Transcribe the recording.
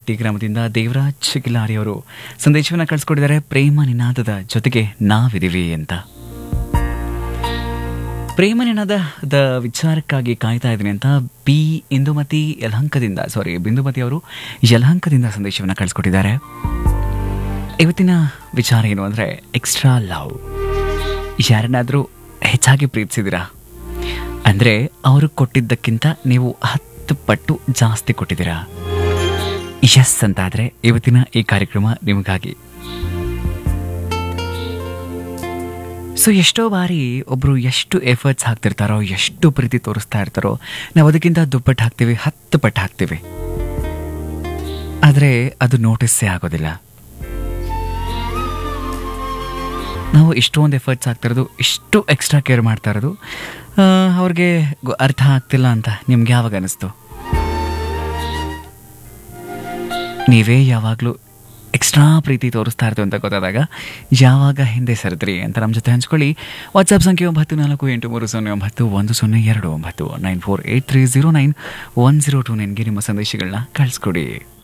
ಹಟ್ಟಿ ಗ್ರಾಮದಿಂದ ದೇವರಾಜ್ ಗಿಲಾರಿ ಅವರು ಸಂದೇಶವನ್ನು ಕಳಿಸ್ಕೊಟ್ಟಿದ್ದಾರೆ ಪ್ರೇಮ ನಿನಾದದ ಜೊತೆಗೆ ನಾವಿದ್ದೀವಿ ಅಂತ ಪ್ರೇಮ ನಿನಾದದ ವಿಚಾರಕ್ಕಾಗಿ ಕಾಯ್ತಾ ಇದ್ದೀನಿ ಅಂತ ಬಿ ಇಂದುಮತಿ ಯಲಹಂಕದಿಂದ ಸಾರಿ ಬಿಂದುಮತಿ ಅವರು ಯಲಹಂಕದಿಂದ ಸಂದೇಶವನ್ನು ಕಳಿಸ್ಕೊಟ್ಟಿದ್ದಾರೆ ಇವತ್ತಿನ ವಿಚಾರ ಏನು ಅಂದರೆ ಎಕ್ಸ್ಟ್ರಾ ಲವ್ ಯಾರನ್ನಾದರೂ ಹೆಚ್ಚಾಗಿ ಪ್ರೀತಿಸಿದ್ದೀರಾ ಅಂದರೆ ಅವರು ಕೊಟ್ಟಿದ್ದಕ್ಕಿಂತ ನೀವು ಹತ್ತು ಪಟ್ಟು ಜಾಸ್ತಿ ಕೊಟ್ಟಿದ್ದೀರಾ ಎಸ್ ಅಂತಾದರೆ ಇವತ್ತಿನ ಈ ಕಾರ್ಯಕ್ರಮ ನಿಮಗಾಗಿ ಸೊ ಎಷ್ಟೋ ಬಾರಿ ಒಬ್ಬರು ಎಷ್ಟು ಎಫರ್ಟ್ಸ್ ಹಾಕ್ತಿರ್ತಾರೋ ಎಷ್ಟು ಪ್ರೀತಿ ತೋರಿಸ್ತಾ ಇರ್ತಾರೋ ನಾವು ಅದಕ್ಕಿಂತ ದುಪ್ಪಟ್ಟು ಹಾಕ್ತೀವಿ ಹತ್ತು ಪಟ್ಟು ಹಾಕ್ತೀವಿ ಆದರೆ ಅದು ನೋಟಿಸ್ಸೇ ಆಗೋದಿಲ್ಲ ನಾವು ಇಷ್ಟೊಂದು ಎಫರ್ಟ್ಸ್ ಹಾಕ್ತಿರೋದು ಇಷ್ಟು ಎಕ್ಸ್ಟ್ರಾ ಕೇರ್ ಮಾಡ್ತಾ ಇರೋದು ಆ, ಅವ್ರಿಗೆ ಗೊ- ಅರ್ಥ ಆಗ್ತಿಲ್ಲ ಅಂತ ನಿಮ್ಗೆ ಯಾವಾಗ ಅನಿಸ್ತು ನೀವೇ ಯಾವಾಗಲೂ ಎಕ್ಸ್ಟ್ರಾ ಪ್ರೀತಿ ತೋರಿಸ್ತಾ ಇರ್ತೀವಿ ಅಂತ ಗೊತ್ತಾದಾಗ ಯಾವಾಗ ಹಿಂದೆ ಸರಿದ್ರಿ ಅಂತ ನಮ್ಮ ಜೊತೆ ಹಂಚ್ಕೊಳ್ಳಿ ವಾಟ್ಸಪ್ ಸಂಖ್ಯೆ ಒಂಬತ್ತು ನಾಲ್ಕು ಎಂಟು ಮೂರು ಸೊನ್ನೆ ಒಂಬತ್ತು ಒಂದು ಸೊನ್ನೆ ಎರಡು ಒಂಬತ್ತು nine four eight three zero nine one zero two ನೈನ್ಗೆ ನಿಮ್ಮ ಸಂದೇಶಗಳನ್ನ ಕಳಿಸ್ಕೊಡಿ